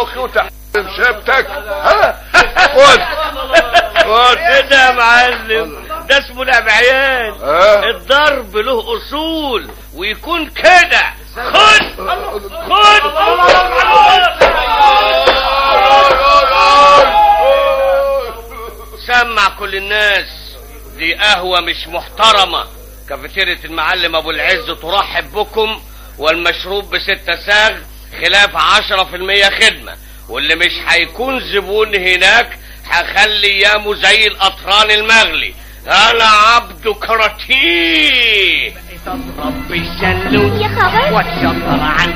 مخي وتحرم شبتك ها خد خد كده يا معلم ده اسمه لعب عيال ها الضرب له اصول ويكون كده خد خد سمع كل الناس دي قهوة مش محترمة كافيتيريا المعلم ابو العز ترحب بكم والمشروب بستة ساغ خلاف عشرة في المية خدمة واللي مش هيكون زبون هناك هخلي ايامه زي القطران المغلي انا عبد كراتيه تضرب بالشلوت يا خبر وتشطر عن